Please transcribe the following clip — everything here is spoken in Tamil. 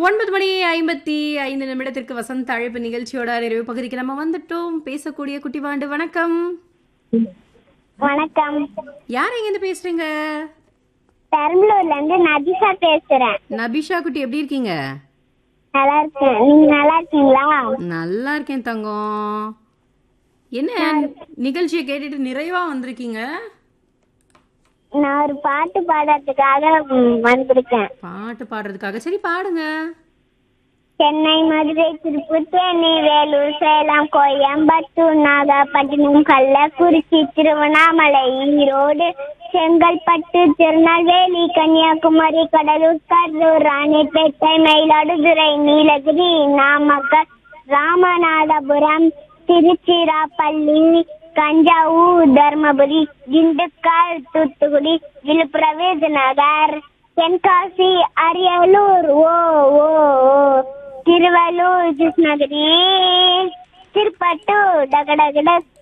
ஒன்பது மணி ஐம்பத்தி ஐந்து நிமிடத்திற்கு வசந்த அழைப்பு நிகழ்ச்சியோட நிறைவு பகுதிக்கு நம்ம வந்துட்டோம் பேசக்கூடிய குட்டிவாண்டு வணக்கம் வணக்கம் யார் எங்கேருந்து பேசுறீங்க பெரம்பலூர்ல இருந்து நதிஷா பேசுறேன் நபிஷா குட்டி எப்படி இருக்கீங்க நல்லா இருக்கேன் நீங்க நல்லா இருக்கீங்களா நல்லா இருக்கேன் தங்கம் என்ன நிகழ்ச்சியை கேட்டுட்டு நிறைவா வந்திருக்கீங்க நான் ஒரு பாட்டு பாடுறதுக்காக ம், வந்திருக்கேன் பாட்டு பாடுறதுக்காக சரி பாடுங்க சென்னை மதுரை திருப்பூர் தேனி வேலூர் சேலம் கோயம்புத்தூர் நாகப்பட்டினம் கள்ளக்குறிச்சி திருவண்ணாமலை ஈரோடு செங்கல்பட்டு திருநெல்வேலி கன்னியாகுமரி கடலூர் கரூர் ராணிப்பேட்டை மயிலாடுதுறை நீலகிரி நாமக்கல் ராமநாதபுரம் திருச்சிராப்பள்ளி தஞ்சாவூர் தர்மபுரி திண்டுக்கல் தூத்துக்குடி விழுப்புரம் விருதுநகர் தென்காசி அரியலூர் ஓ ஓ ஓ திருவள்ளூர் கிருஷ்ணகிரி திருப்பட்டூர் டகடகட